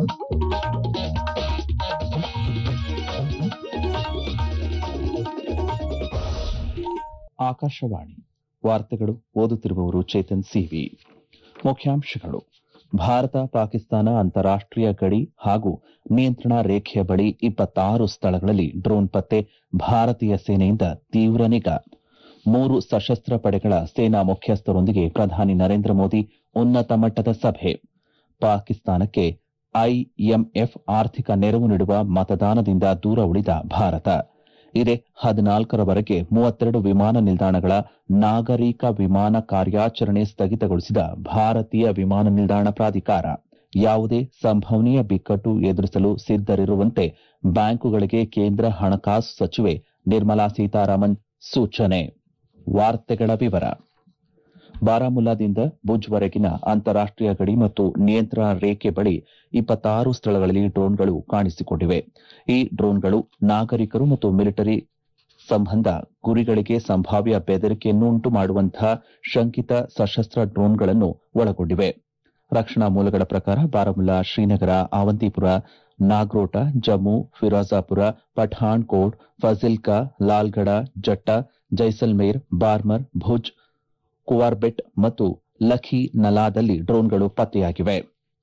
ಆಕಾಶವಾಣಿ ವಾರ್ತೆಗಳು ಓದುತ್ತಿರುವವರು ಚೇತನ್ ಸಿವಿ ಮುಖ್ಯಾಂಶಗಳು ಭಾರತ ಪಾಕಿಸ್ತಾನ ಅಂತಾರಾಷ್ಟೀಯ ಗಡಿ ಹಾಗೂ ನಿಯಂತ್ರಣ ರೇಖೆಯ ಬಳಿ ಇಪ್ಪತ್ತಾರು ಸ್ಥಳಗಳಲ್ಲಿ ಡ್ರೋನ್ ಪತ್ತೆ ಭಾರತೀಯ ಸೇನೆಯಿಂದ ತೀವ್ರ ನಿಗಾ ಮೂರು ಸಶಸ್ತ್ರ ಪಡೆಗಳ ಸೇನಾ ಮುಖ್ಯಸ್ಥರೊಂದಿಗೆ ಪ್ರಧಾನಿ ನರೇಂದ್ರ ಮೋದಿ ಉನ್ನತ ಮಟ್ಟದ ಸಭೆ ಪಾಕಿಸ್ತಾನಕ್ಕೆ ಐಎಂಎಫ್ ಆರ್ಥಿಕ ನೆರವು ನೀಡುವ ಮತದಾನದಿಂದ ದೂರ ಉಳಿದ ಭಾರತ ಇದೇ ಹದಿನಾಲ್ಕರವರೆಗೆ ಮೂವತ್ತೆರಡು ವಿಮಾನ ನಿಲ್ದಾಣಗಳ ನಾಗರಿಕ ವಿಮಾನ ಕಾರ್ಯಾಚರಣೆ ಸ್ಥಗಿತಗೊಳಿಸಿದ ಭಾರತೀಯ ವಿಮಾನ ನಿಲ್ದಾಣ ಪ್ರಾಧಿಕಾರ ಯಾವುದೇ ಸಂಭವನೀಯ ಬಿಕ್ಕಟ್ಟು ಎದುರಿಸಲು ಸಿದ್ದರಿರುವಂತೆ ಬ್ಯಾಂಕುಗಳಿಗೆ ಕೇಂದ್ರ ಹಣಕಾಸು ಸಚಿವೆ ನಿರ್ಮಲಾ ಸೀತಾರಾಮನ್ ಸೂಚನೆ ವಾರ್ತೆಗಳ ವಿವರ ಬಾರಾಮುಲ್ಲಾದಿಂದ ಭುಜ್ವರೆಗಿನ ಅಂತಾರಾಷ್ಟೀಯ ಗಡಿ ಮತ್ತು ನಿಯಂತ್ರಣ ರೇಖೆ ಬಳಿ ಇಪ್ಪತ್ತಾರು ಸ್ಥಳಗಳಲ್ಲಿ ಡ್ರೋನ್ಗಳು ಕಾಣಿಸಿಕೊಂಡಿವೆ ಈ ಡ್ರೋನ್ಗಳು ನಾಗರಿಕರು ಮತ್ತು ಮಿಲಿಟರಿ ಸಂಬಂಧ ಗುರಿಗಳಿಗೆ ಸಂಭಾವ್ಯ ಬೆದರಿಕೆಯನ್ನುಂಟು ಮಾಡುವಂತಹ ಶಂಕಿತ ಸಶಸ್ತ್ರ ಡ್ರೋನ್ಗಳನ್ನು ಒಳಗೊಂಡಿವೆ ರಕ್ಷಣಾ ಮೂಲಗಳ ಪ್ರಕಾರ ಬಾರಾಮುಲ್ಲಾ ಶ್ರೀನಗರ ಅವಂತಿಪುರ ನಾಗ್ರೋಟ ಜಮ್ಮು ಫಿರೋಜಾಪುರ ಪಠಾಣ್ ಕೋಟ್ ಫಜಿಲ್ಕಾ ಲಾಲ್ಗಢ ಜಟ್ಟ ಜೈಸಲ್ಮೇರ್ ಬಾರ್ಮರ್ ಭುಜ್ ಕುವಾರ್ಬೆಟ್ ಮತ್ತು ಲಖಿ ನಲಾದಲ್ಲಿ ಡ್ರೋನ್ಗಳು ಪತ್ತೆಯಾಗಿವೆ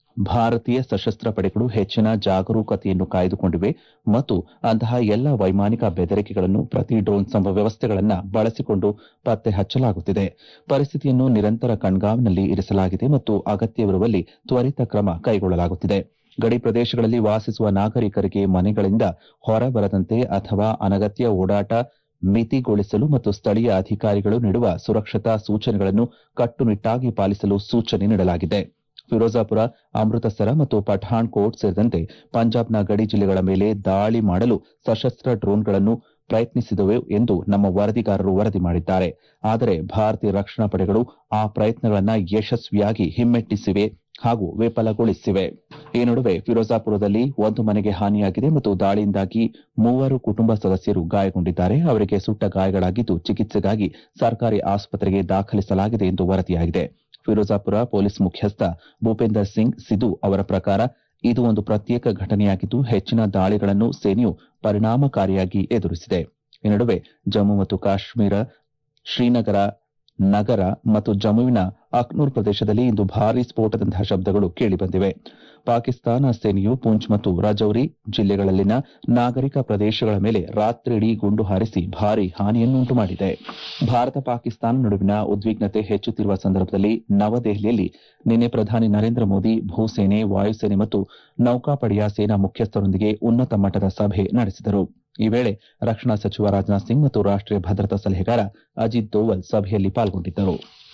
ಭಾರತೀಯ ಸಶಸ್ತ್ರ ಪಡೆಗಳು ಹೆಚ್ಚಿನ ಜಾಗರೂಕತೆಯನ್ನು ಕಾಯ್ದುಕೊಂಡಿವೆ ಮತ್ತು ಅಂತಹ ಎಲ್ಲ ವೈಮಾನಿಕ ಬೆದರಿಕೆಗಳನ್ನು ಪ್ರತಿ ಡ್ರೋನ್ ವ್ಯವಸ್ಥೆಗಳನ್ನು ಬಳಸಿಕೊಂಡು ಪತ್ತೆ ಹಚ್ಚಲಾಗುತ್ತಿದೆ ಪರಿಸ್ಥಿತಿಯನ್ನು ನಿರಂತರ ಕಣ್ಗಾವಲಿನಲ್ಲಿ ಇರಿಸಲಾಗಿದೆ ಮತ್ತು ಅಗತ್ಯವಿರುವಲ್ಲಿ ತ್ವರಿತ ಕ್ರಮ ಕೈಗೊಳ್ಳಲಾಗುತ್ತಿದೆ ಗಡಿ ಪ್ರದೇಶಗಳಲ್ಲಿ ವಾಸಿಸುವ ನಾಗರಿಕರಿಗೆ ಮನೆಗಳಿಂದ ಹೊರಬರದಂತೆ ಅಥವಾ ಅನಗತ್ಯ ಓಡಾಟ ಮಿತಿಗೊಳಿಸಲು ಮತ್ತು ಸ್ಥಳೀಯ ಅಧಿಕಾರಿಗಳು ನೀಡುವ ಸುರಕ್ಷತಾ ಸೂಚನೆಗಳನ್ನು ಕಟ್ಟುನಿಟ್ಟಾಗಿ ಪಾಲಿಸಲು ಸೂಚನೆ ನೀಡಲಾಗಿದೆ ಫಿರೋಜಾಪುರ ಅಮೃತಸರ ಮತ್ತು ಪಠಾಣ್ ಕೋಟ್ ಸೇರಿದಂತೆ ಪಂಜಾಬ್ನ ಗಡಿ ಜಿಲ್ಲೆಗಳ ಮೇಲೆ ದಾಳಿ ಮಾಡಲು ಸಶಸ್ತ್ರ ಡ್ರೋನ್ಗಳನ್ನು ಪ್ರಯತ್ನಿಸಿದವು ಎಂದು ನಮ್ಮ ವರದಿಗಾರರು ವರದಿ ಮಾಡಿದ್ದಾರೆ ಆದರೆ ಭಾರತೀಯ ರಕ್ಷಣಾ ಪಡೆಗಳು ಆ ಪ್ರಯತ್ನಗಳನ್ನು ಯಶಸ್ವಿಯಾಗಿ ಹಿಮ್ಮೆಟ್ಟಿಸಿವೆ ಹಾಗೂ ವಿಫಲಗೊಳಿಸಿವೆ ಈ ನಡುವೆ ಫಿರೋಜಾಪುರದಲ್ಲಿ ಒಂದು ಮನೆಗೆ ಹಾನಿಯಾಗಿದೆ ಮತ್ತು ದಾಳಿಯಿಂದಾಗಿ ಮೂವರು ಕುಟುಂಬ ಸದಸ್ಯರು ಗಾಯಗೊಂಡಿದ್ದಾರೆ ಅವರಿಗೆ ಸುಟ್ಟ ಗಾಯಗಳಾಗಿದ್ದು ಚಿಕಿತ್ಸೆಗಾಗಿ ಸರ್ಕಾರಿ ಆಸ್ಪತ್ರೆಗೆ ದಾಖಲಿಸಲಾಗಿದೆ ಎಂದು ವರದಿಯಾಗಿದೆ ಫಿರೋಜಾಪುರ ಪೊಲೀಸ್ ಮುಖ್ಯಸ್ಥ ಭೂಪೇಂದರ್ ಸಿಂಗ್ ಸಿಧು ಅವರ ಪ್ರಕಾರ ಇದು ಒಂದು ಪ್ರತ್ಯೇಕ ಘಟನೆಯಾಗಿದ್ದು ಹೆಚ್ಚಿನ ದಾಳಿಗಳನ್ನು ಸೇನೆಯು ಪರಿಣಾಮಕಾರಿಯಾಗಿ ಎದುರಿಸಿದೆ ಈ ನಡುವೆ ಜಮ್ಮು ಮತ್ತು ಕಾಶ್ಮೀರ ಶ್ರೀನಗರ ನಗರ ಮತ್ತು ಜಮ್ಮುವಿನ ಅಖ್ನೂರ್ ಪ್ರದೇಶದಲ್ಲಿ ಇಂದು ಭಾರೀ ಸ್ಫೋಟದಂತಹ ಶಬ್ದಗಳು ಕೇಳಿಬಂದಿವೆ ಪಾಕಿಸ್ತಾನ ಸೇನೆಯು ಪುಂಚ್ ಮತ್ತು ರಜೌರಿ ಜಿಲ್ಲೆಗಳಲ್ಲಿನ ನಾಗರಿಕ ಪ್ರದೇಶಗಳ ಮೇಲೆ ರಾತ್ರಿಯಿಡೀ ಗುಂಡು ಹಾರಿಸಿ ಭಾರೀ ಹಾನಿಯನ್ನುಂಟು ಮಾಡಿದೆ ಭಾರತ ಪಾಕಿಸ್ತಾನ ನಡುವಿನ ಉದ್ವಿಗ್ನತೆ ಹೆಚ್ಚುತ್ತಿರುವ ಸಂದರ್ಭದಲ್ಲಿ ನವದೆಹಲಿಯಲ್ಲಿ ನಿನ್ನೆ ಪ್ರಧಾನಿ ನರೇಂದ್ರ ಮೋದಿ ಭೂಸೇನೆ ವಾಯುಸೇನೆ ಮತ್ತು ನೌಕಾಪಡೆಯ ಸೇನಾ ಮುಖ್ಯಸ್ಥರೊಂದಿಗೆ ಉನ್ನತ ಮಟ್ಟದ ಸಭೆ ನಡೆಸಿದರು ಈ ವೇಳೆ ರಕ್ಷಣಾ ಸಚಿವ ರಾಜನಾಥ್ ಸಿಂಗ್ ಮತ್ತು ರಾಷ್ಟೀಯ ಭದ್ರತಾ ಸಲಹೆಗಾರ ಅಜಿತ್ ದೋವಲ್ ಸಭೆಯಲ್ಲಿ ಪಾಲ್ಗೊಂಡಿದ್ದರು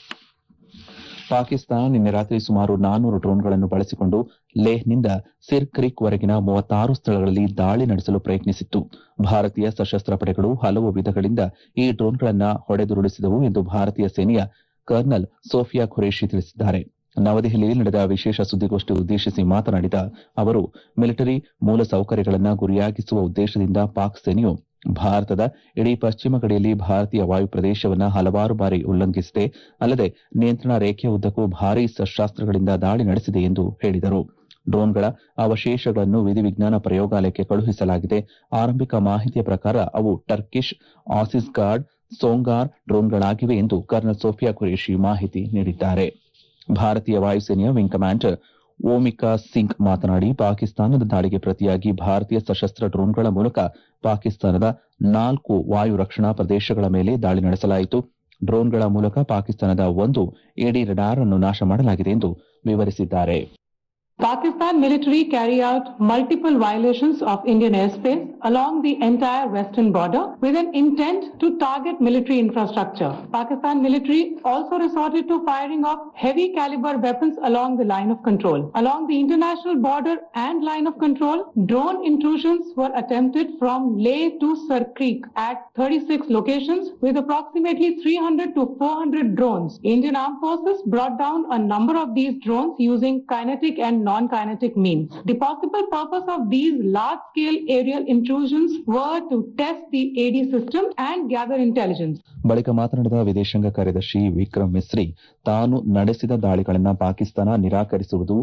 ಪಾಕಿಸ್ತಾನ ನಿನ್ನೆ ರಾತ್ರಿ ಸುಮಾರು ನಾನ್ನೂರು ಡ್ರೋನ್ಗಳನ್ನು ಬಳಸಿಕೊಂಡು ಲೇಹ್ನಿಂದ ಸಿರ್ ಕ್ರೀಕ್ ವರೆಗಿನ ಮೂವತ್ತಾರು ಸ್ಥಳಗಳಲ್ಲಿ ದಾಳಿ ನಡೆಸಲು ಪ್ರಯತ್ನಿಸಿತ್ತು ಭಾರತೀಯ ಸಶಸ್ತ್ರ ಪಡೆಗಳು ಹಲವು ವಿಧಗಳಿಂದ ಈ ಡ್ರೋನ್ಗಳನ್ನು ಹೊಡೆದುರುಳಿಸಿದವು ಎಂದು ಭಾರತೀಯ ಸೇನೆಯ ಕರ್ನಲ್ ಸೋಫಿಯಾ ಖುರೇಶಿ ತಿಳಿಸಿದ್ದಾರೆ ನವದೆಹಲಿಯಲ್ಲಿ ನಡೆದ ವಿಶೇಷ ಸುದ್ದಿಗೋಷ್ಠಿ ಉದ್ದೇಶಿಸಿ ಮಾತನಾಡಿದ ಅವರು ಮಿಲಿಟರಿ ಮೂಲಸೌಕರ್ಯಗಳನ್ನು ಗುರಿಯಾಗಿಸುವ ಉದ್ದೇಶದಿಂದ ಪಾಕ್ ಸೇನೆಯು ಭಾರತದ ಇಡೀ ಪಶ್ಚಿಮ ಗಡಿಯಲ್ಲಿ ಭಾರತೀಯ ವಾಯು ಪ್ರದೇಶವನ್ನು ಹಲವಾರು ಬಾರಿ ಉಲ್ಲಂಘಿಸಿದೆ ಅಲ್ಲದೆ ನಿಯಂತ್ರಣ ರೇಖೆಯ ಉದ್ದಕ್ಕೂ ಭಾರೀ ಶಸ್ತಾಸ್ತ್ರಗಳಿಂದ ದಾಳಿ ನಡೆಸಿದೆ ಎಂದು ಹೇಳಿದರು ಡ್ರೋನ್ಗಳ ಅವಶೇಷಗಳನ್ನು ವಿಧಿವಿಜ್ಞಾನ ಪ್ರಯೋಗಾಲಯಕ್ಕೆ ಕಳುಹಿಸಲಾಗಿದೆ ಆರಂಭಿಕ ಮಾಹಿತಿಯ ಪ್ರಕಾರ ಅವು ಟರ್ಕಿಶ್ ಆಸಿಸ್ ಗಾರ್ಡ್ ಸೋಂಗಾರ್ ಡ್ರೋನ್ಗಳಾಗಿವೆ ಎಂದು ಕರ್ನಲ್ ಸೋಫಿಯಾ ಖುರೇಶಿ ಮಾಹಿತಿ ನೀಡಿದ್ದಾರೆ ಭಾರತೀಯ ವಾಯುಸೇನೆಯ ವಿಂಗ್ ಕಮಾಂಡರ್ ಓಮಿಕಾ ಸಿಂಗ್ ಮಾತನಾಡಿ ಪಾಕಿಸ್ತಾನದ ದಾಳಿಗೆ ಪ್ರತಿಯಾಗಿ ಭಾರತೀಯ ಸಶಸ್ತ್ರ ಡ್ರೋನ್ಗಳ ಮೂಲಕ ಪಾಕಿಸ್ತಾನದ ನಾಲ್ಕು ವಾಯು ರಕ್ಷಣಾ ಪ್ರದೇಶಗಳ ಮೇಲೆ ದಾಳಿ ನಡೆಸಲಾಯಿತು ಡ್ರೋನ್ಗಳ ಮೂಲಕ ಪಾಕಿಸ್ತಾನದ ಒಂದು ಎಡಿ ರಡಾರ್ ಅನ್ನು ನಾಶ ಮಾಡಲಾಗಿದೆ ಎಂದು ವಿವರಿಸಿದ್ದಾರೆ Pakistan military carry out multiple violations of Indian airspace along the entire western border with an intent to target military infrastructure. Pakistan military also resorted to firing of heavy caliber weapons along the line of control. Along the international border and line of control, drone intrusions were attempted from Leh to Sir Creek at 36 locations with approximately 300 to 400 drones. Indian Armed Forces brought down a number of these drones using kinetic and non-kinetic means. The possible purpose of these large-scale aerial intrusions were to test the AD system and gather intelligence. ಬಳಿಕ ಮಾತನಾಡಿದ ವಿದೇಶಾಂಗ ಕಾರ್ಯದರ್ಶಿ ವಿಕ್ರಮ್ ಮಿಸ್ರಿ ತಾನು ನಡೆಸಿದ ದಾಳಿಗಳನ್ನು ಪಾಕಿಸ್ತಾನ ನಿರಾಕರಿಸುವುದು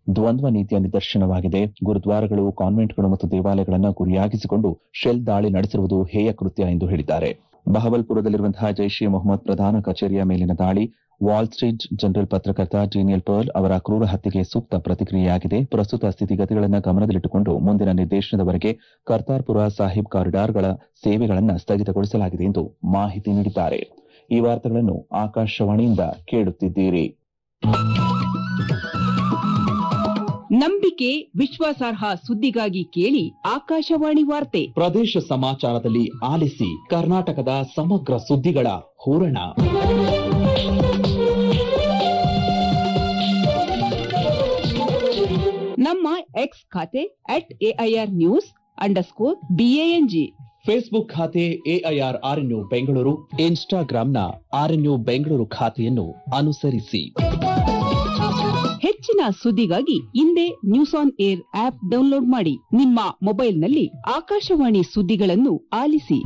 ದ್ವಂದ್ವ ನೀತಿಯ ನಿದರ್ಶನವಾಗಿದೆ ಗುರುದ್ವಾರಗಳು ಕಾನ್ವೆಂಟ್ಗಳು ಮತ್ತು ದೇವಾಲಯಗಳನ್ನು ಗುರಿಯಾಗಿಸಿಕೊಂಡು ಶೆಲ್ ದಾಳಿ ನಡೆಸಿರುವುದು ಹೇಯ ಕೃತ್ಯ ಎಂದು ಹೇಳಿದ್ದಾರೆ ಬಹವಲ್ಪುರದಲ್ಲಿರುವಂತಹ ಜೈಷ್ ಎ ಮೊಹಮ್ಮದ್ ಪ್ರಧಾನ ಕಚೇರಿಯ ಮೇಲಿನ ದಾಳಿ ವಾಲ್ ಸ್ಟ್ರೀಟ್ ಜನರಲ್ ಪತ್ರಕರ್ತ ಜೀನಿಯಲ್ ಪರ್ಲ್ ಅವರ ಕ್ರೂರ ಹತ್ಯೆಗೆ ಸೂಕ್ತ ಪ್ರತಿಕ್ರಿಯೆಯಾಗಿದೆ ಪ್ರಸ್ತುತ ಸ್ಥಿತಿಗತಿಗಳನ್ನು ಗಮನದಲ್ಲಿಟ್ಟುಕೊಂಡು ಮುಂದಿನ ನಿರ್ದೇಶನದವರೆಗೆ ಕರ್ತಾರ್ಪುರ ಸಾಹಿಬ್ ಕಾರಿಡಾರ್ಗಳ ಸೇವೆಗಳನ್ನು ಸ್ಥಗಿತಗೊಳಿಸಲಾಗಿದೆ ಎಂದು ಮಾಹಿತಿ ನೀಡಿದ್ದಾರೆ ಈ ವಾರ್ತೆಗಳನ್ನು ಆಕಾಶವಾಣಿಯಿಂದ ಕೇಳುತ್ತಿದ್ದೀರಿ ನಂಬಿಕೆ ವಿಶ್ವಾಸಾರ್ಹ ಸುದ್ದಿಗಾಗಿ ಕೇಳಿ ಆಕಾಶವಾಣಿ ವಾರ್ತೆ ಪ್ರದೇಶ ಸಮಾಚಾರದಲ್ಲಿ ಆಲಿಸಿ ಕರ್ನಾಟಕದ ಸಮಗ್ರ ಸುದ್ದಿಗಳ ಹೂರಣ ನಮ್ಮ ಎಕ್ಸ್ ಖಾತೆ at AIR news underscore B A N G Facebook ಖಾತೆ ಎಐಆರ್ ಆರ್ಎನ್ಯು ಬೆಂಗಳೂರು ಇನ್ಸ್ಟಾಗ್ರಾಂನ ಆರ್ಎನ್ಯು ಬೆಂಗಳೂರು ಖಾತೆಯನ್ನು ಅನುಸರಿಸಿ ಹೆಚ್ಚಿನ ಸುದ್ದಿಗಾಗಿ ಹಿಂದೆ news on air app download ಮಾಡಿ ನಿಮ್ಮ ಮೊಬೈಲ್ನಲ್ಲಿ ಆಕಾಶವಾಣಿ ಸುದ್ದಿಗಳನ್ನು ಆಲಿಸಿ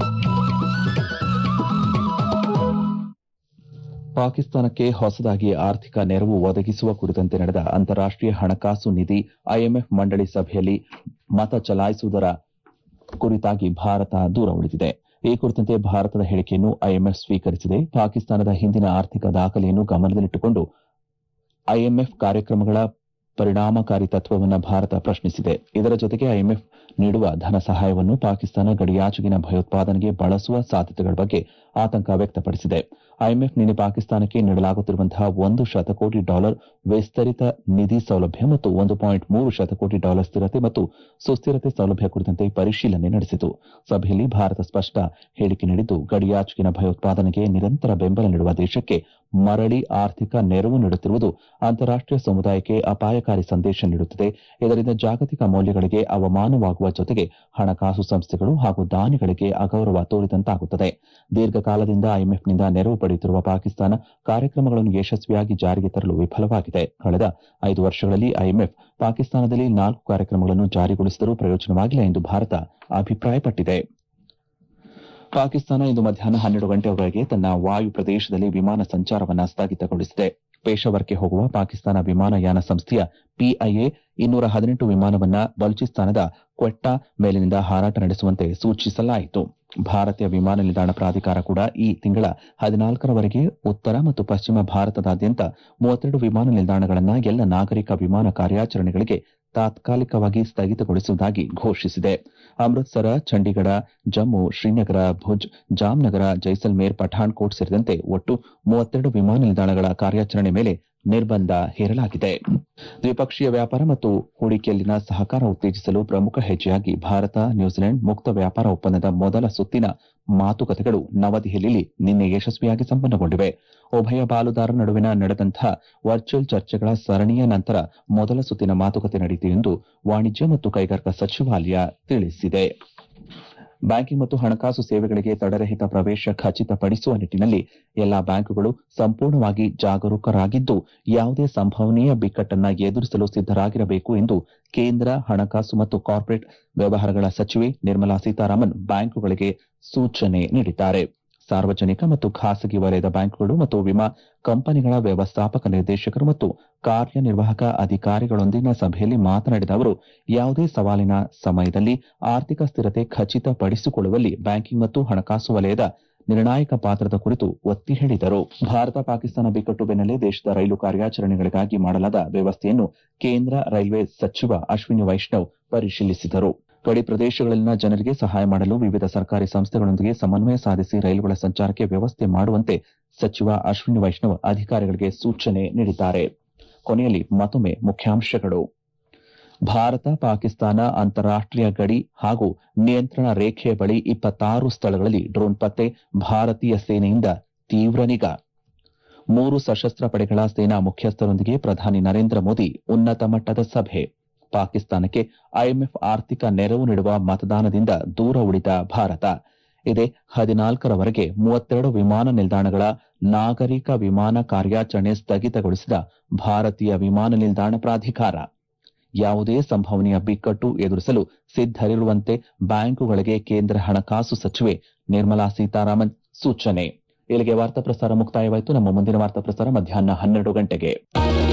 ಪಾಕಿಸ್ತಾನಕ್ಕೆ ಹೊಸದಾಗಿ ಆರ್ಥಿಕ ನೆರವು ಒದಗಿಸುವ ಕುರಿತಂತೆ ನಡೆದ ಅಂತಾರಾಷ್ಟೀಯ ಹಣಕಾಸು ನಿಧಿ ಐಎಂಎಫ್ ಮಂಡಳಿ ಸಭೆಯಲ್ಲಿ ಮತ ಚಲಾಯಿಸುವುದರ ಕುರಿತಾಗಿ ಭಾರತ ದೂರ ಉಳಿದಿದೆ ಈ ಕುರಿತಂತೆ ಭಾರತದ ಹೇಳಿಕೆಯನ್ನು ಐಎಂಎಫ್ ಸ್ವೀಕರಿಸಿದೆ ಪಾಕಿಸ್ತಾನದ ಹಿಂದಿನ ಆರ್ಥಿಕ ದಾಖಲೆಯನ್ನು ಗಮನದಲ್ಲಿಟ್ಟುಕೊಂಡು ಐಎಂಎಫ್ ಕಾರ್ಯಕ್ರಮಗಳ ಪರಿಣಾಮಕಾರಿ ತತ್ವವನ್ನು ಭಾರತ ಪ್ರಶ್ನಿಸಿದೆ ಇದರ ಜೊತೆಗೆ ಐಎಂಎಫ್ ನೀಡುವ ಧನ ಸಹಾಯವನ್ನು ಪಾಕಿಸ್ತಾನ ಗಡಿಯಾಚೆಗಿನ ಭಯೋತ್ಪಾದನೆಗೆ ಬಳಸುವ ಸಾಧ್ಯತೆಗಳ ಬಗ್ಗೆ ಆತಂಕ ವ್ಯಕ್ತಪಡಿಸಿದೆ ಐಎಂಎಫ್ ನಿನ್ನೆ ಪಾಕಿಸ್ತಾನಕ್ಕೆ ನೀಡಲಾಗುತ್ತಿರುವಂತಹ ಒಂದು ಶತಕೋಟಿ ಡಾಲರ್ ವಿಸ್ತರಿತ ನಿಧಿ ಸೌಲಭ್ಯ ಮತ್ತು ಒಂದು ಪಾಯಿಂಟ್ ಮೂರು ಶತಕೋಟಿ ಡಾಲರ್ ಸ್ಥಿರತೆ ಮತ್ತು ಸುಸ್ಥಿರತೆ ಸೌಲಭ್ಯ ಕುರಿತಂತೆ ಪರಿಶೀಲನೆ ನಡೆಸಿತು ಸಭೆಯಲ್ಲಿ ಭಾರತ ಸ್ಪಷ್ಟ ಹೇಳಿಕೆ ನೀಡಿದ್ದು ಗಡಿಯಾಚೆಗಿನ ಭಯೋತ್ಪಾದನೆಗೆ ನಿರಂತರ ಬೆಂಬಲ ನೀಡುವ ದೇಶಕ್ಕೆ ಮರಳಿ ಆರ್ಥಿಕ ನೆರವು ನೀಡುತ್ತಿರುವುದು ಅಂತಾರಾಷ್ಟೀಯ ಸಮುದಾಯಕ್ಕೆ ಅಪಾಯಕಾರಿ ಸಂದೇಶ ನೀಡುತ್ತದೆ ಇದರಿಂದ ಜಾಗತಿಕ ಮೌಲ್ಯಗಳಿಗೆ ಅವಮಾನವಾಗುವ ಜೊತೆಗೆ ಹಣಕಾಸು ಸಂಸ್ಥೆಗಳು ಹಾಗೂ ದಾನಿಗಳಿಗೆ ಅಗೌರವ ತೋರಿದಂತಾಗುತ್ತದೆ ದೀರ್ಘಕಾಲದಿಂದ ಐಎಂಎಫ್ನಿಂದ ನೆರವು ಪಡೆಯುತ್ತಿರುವ ಪಾಕಿಸ್ತಾನ ಕಾರ್ಯಕ್ರಮಗಳನ್ನು ಯಶಸ್ವಿಯಾಗಿ ಜಾರಿಗೆ ತರಲು ವಿಫಲವಾಗಿದೆ ಕಳೆದ ಐದು ವರ್ಷಗಳಲ್ಲಿ ಐಎಂಎಫ್ ಪಾಕಿಸ್ತಾನದಲ್ಲಿ ನಾಲ್ಕು ಕಾರ್ಯಕ್ರಮಗಳನ್ನು ಜಾರಿಗೊಳಿಸಿದರೂ ಪ್ರಯೋಜನವಾಗಿಲ್ಲ ಎಂದು ಭಾರತ ಅಭಿಪ್ರಾಯಪಟ್ಟಿದೆ ಪಾಕಿಸ್ತಾನ ಇಂದು ಮಧ್ಯಾಹ್ನ ಹನ್ನೆರಡು ಗಂಟೆಯವರೆಗೆ ತನ್ನ ವಾಯು ಪ್ರದೇಶದಲ್ಲಿ ವಿಮಾನ ಸಂಚಾರವನ್ನು ಸ್ಥಗಿತಗೊಳಿಸಿದೆ ಪೇಶಾವರ್ಗೆ ಹೋಗುವ ಪಾಕಿಸ್ತಾನ ವಿಮಾನಯಾನ ಸಂಸ್ಥೆಯ ಪಿಐಎ ಇನ್ನೂರ ಹದಿನೆಂಟು ವಿಮಾನವನ್ನ ಬಲೂಚಿಸ್ತಾನದ ಕ್ವೆಟ್ಟಾ ಮೇಲಿನಿಂದ ಹಾರಾಟ ನಡೆಸುವಂತೆ ಸೂಚಿಸಲಾಯಿತು ಭಾರತೀಯ ವಿಮಾನ ನಿಲ್ದಾಣ ಪ್ರಾಧಿಕಾರ ಕೂಡ ಈ ತಿಂಗಳ ಹದಿನಾಲ್ಕರವರೆಗೆ ಉತ್ತರ ಮತ್ತು ಪಶ್ಚಿಮ ಭಾರತದಾದ್ಯಂತ ಮೂವತ್ತೆರಡು ವಿಮಾನ ನಿಲ್ದಾಣಗಳನ್ನು ಎಲ್ಲ ನಾಗರಿಕ ವಿಮಾನ ಕಾರ್ಯಾಚರಣೆಗಳಿಗೆ ತಾತ್ಕಾಲಿಕವಾಗಿ ಸ್ಥಗಿತಗೊಳಿಸುವುದಾಗಿ ಘೋಷಿಸಿದೆ ಅಮೃತ್ಸರ ಚಂಡೀಗಢ ಜಮ್ಮು ಶ್ರೀನಗರ ಭುಜ್ ಜಾಮ್ನಗರ ಜೈಸಲ್ಮೇರ್ ಪಠಾಣ್ಕೋಟ್ ಸೇರಿದಂತೆ ಒಟ್ಟು ಮೂವತ್ತೆರಡು ವಿಮಾನ ನಿಲ್ದಾಣಗಳ ಕಾರ್ಯಾಚರಣೆ ಮೇಲೆ ನಿರ್ಬಂಧ ಹೇರಲಾಗಿದೆ ದ್ವಿಪಕ್ಷೀಯ ವ್ಯಾಪಾರ ಮತ್ತು ಹೂಡಿಕೆಯಲ್ಲಿನ ಸಹಕಾರ ಉತ್ತೇಜಿಸಲು ಪ್ರಮುಖ ಹೆಜ್ಜೆಯಾಗಿ ಭಾರತ ನ್ಯೂಜಿಲೆಂಡ್ ಮುಕ್ತ ವ್ಯಾಪಾರ ಒಪ್ಪಂದದ ಮೊದಲ ಸುತ್ತಿನ ಮಾತುಕತೆಗಳು ನವದೆಹಲಿಯಲ್ಲಿ ನಿನ್ನೆ ಯಶಸ್ವಿಯಾಗಿ ಸಂಪನ್ನಗೊಂಡಿವೆ ಉಭಯ ಪಾಲುದಾರರ ನಡುವಿನ ನಡೆದಂತಹ ವರ್ಚುವಲ್ ಚರ್ಚೆಗಳ ಸರಣಿಯ ನಂತರ ಮೊದಲ ಸುತ್ತಿನ ಮಾತುಕತೆ ನಡೆಯಿತು ಎಂದು ವಾಣಿಜ್ಯ ಮತ್ತು ಕೈಗಾರಿಕಾ ಸಚಿವಾಲಯ ತಿಳಿಸಿದೆ ಬ್ಯಾಂಕಿಂಗ್ ಮತ್ತು ಹಣಕಾಸು ಸೇವೆಗಳಿಗೆ ತಡೆರಹಿತ ಪ್ರವೇಶ ಖಚಿತಪಡಿಸುವ ನಿಟ್ಟಿನಲ್ಲಿ ಎಲ್ಲಾ ಬ್ಯಾಂಕುಗಳು ಸಂಪೂರ್ಣವಾಗಿ ಜಾಗರೂಕರಾಗಿದ್ದು ಯಾವುದೇ ಸಂಭವನೀಯ ಬಿಕ್ಕಟ್ಟನ್ನು ಎದುರಿಸಲು ಸಿದ್ದರಾಗಿರಬೇಕು ಎಂದು ಕೇಂದ್ರ ಹಣಕಾಸು ಮತ್ತು ಕಾರ್ಪೊರೇಟ್ ವ್ಯವಹಾರಗಳ ಸಚಿವೆ ನಿರ್ಮಲಾ ಸೀತಾರಾಮನ್ ಬ್ಯಾಂಕುಗಳಿಗೆ ಸೂಚನೆ ನೀಡಿದ್ದಾರೆ ಸಾರ್ವಜನಿಕ ಮತ್ತು ಖಾಸಗಿ ವಲಯದ ಬ್ಯಾಂಕುಗಳು ಮತ್ತು ವಿಮಾ ಕಂಪನಿಗಳ ವ್ಯವಸ್ಥಾಪಕ ನಿರ್ದೇಶಕರು ಮತ್ತು ಕಾರ್ಯನಿರ್ವಾಹಕ ಅಧಿಕಾರಿಗಳೊಂದಿಗಿನ ಸಭೆಯಲ್ಲಿ ಮಾತನಾಡಿದ ಅವರು ಯಾವುದೇ ಸವಾಲಿನ ಸಮಯದಲ್ಲಿ ಆರ್ಥಿಕ ಸ್ಥಿರತೆ ಖಚಿತಪಡಿಸಿಕೊಳ್ಳುವಲ್ಲಿ ಬ್ಯಾಂಕಿಂಗ್ ಮತ್ತು ಹಣಕಾಸು ವಲಯದ ನಿರ್ಣಾಯಕ ಪಾತ್ರದ ಕುರಿತು ಒತ್ತಿ ಹೇಳಿದರು ಭಾರತ ಪಾಕಿಸ್ತಾನ ಬಿಕ್ಕಟ್ಟು ಬೆನ್ನಲ್ಲೇ ದೇಶದ ರೈಲು ಕಾರ್ಯಾಚರಣೆಗಳಿಗಾಗಿ ಮಾಡಲಾದ ವ್ಯವಸ್ಥೆಯನ್ನು ಕೇಂದ್ರ ರೈಲ್ವೆ ಸಚಿವ ಅಶ್ವಿನಿ ವೈಷ್ಣವ್ ಪರಿಶೀಲಿಸಿದರು ಗಡಿ ಪ್ರದೇಶಗಳಲ್ಲಿನ ಜನರಿಗೆ ಸಹಾಯ ಮಾಡಲು ವಿವಿಧ ಸರ್ಕಾರಿ ಸಂಸ್ಥೆಗಳೊಂದಿಗೆ ಸಮನ್ವಯ ಸಾಧಿಸಿ ರೈಲುಗಳ ಸಂಚಾರಕ್ಕೆ ವ್ಯವಸ್ಥೆ ಮಾಡುವಂತೆ ಸಚಿವ ಅಶ್ವಿನಿ ವೈಷ್ಣವ್ ಅಧಿಕಾರಿಗಳಿಗೆ ಸೂಚನೆ ನೀಡಿದ್ದಾರೆ ಕೊನೆಯಲ್ಲಿ ಮತ್ತೊಮ್ಮೆ ಮುಖ್ಯಾಂಶಗಳು ಭಾರತ ಪಾಕಿಸ್ತಾನ ಅಂತಾರಾಷ್ಟೀಯ ಗಡಿ ಹಾಗೂ ನಿಯಂತ್ರಣ ರೇಖೆಯ ಬಳಿ ಇಪ್ಪತ್ತಾರು ಸ್ಥಳಗಳಲ್ಲಿ ಡ್ರೋನ್ ಪತ್ತೆ ಭಾರತೀಯ ಸೇನೆಯಿಂದ ತೀವ್ರ ನಿಗಾ ಮೂರು ಸಶಸ್ತ್ರ ಪಡೆಗಳ ಸೇನಾ ಮುಖ್ಯಸ್ಥರೊಂದಿಗೆ ಪ್ರಧಾನಿ ನರೇಂದ್ರ ಮೋದಿ ಉನ್ನತ ಮಟ್ಟದ ಸಭೆ ಪಾಕಿಸ್ತಾನಕ್ಕೆ ಐಎಂಎಫ್ ಆರ್ಥಿಕ ನೆರವು ನೀಡುವ ಮತದಾನದಿಂದ ದೂರ ಉಳಿದ ಭಾರತ ಇದೇ ಹದಿನಾಲ್ಕರವರೆಗೆ ಮೂವತ್ತೆರಡು ವಿಮಾನ ನಿಲ್ದಾಣಗಳ ನಾಗರಿಕ ವಿಮಾನ ಕಾರ್ಯಾಚರಣೆ ಸ್ಥಗಿತಗೊಳಿಸಿದ ಭಾರತೀಯ ವಿಮಾನ ನಿಲ್ದಾಣ ಪ್ರಾಧಿಕಾರ ಯಾವುದೇ ಸಂಭವನೀಯ ಬಿಕ್ಕಟ್ಟು ಎದುರಿಸಲು ಸಿದ್ದರಿರುವಂತೆ ಬ್ಯಾಂಕುಗಳಿಗೆ ಕೇಂದ್ರ ಹಣಕಾಸು ಸಚಿವೆ ನಿರ್ಮಲಾ ಸೀತಾರಾಮನ್ ಸೂಚನೆ ಇಲ್ಲಿಗೆ ವಾರ್ತಾ ಪ್ರಸಾರ ಮುಕ್ತಾಯವಾಯಿತು ನಮ್ಮ ಮುಂದಿನ ವಾರ್ತಾ ಪ್ರಸಾರ ಮಧ್ಯಾಹ್ನ ಹನ್ನೆರಡು ಗಂಟೆಗೆ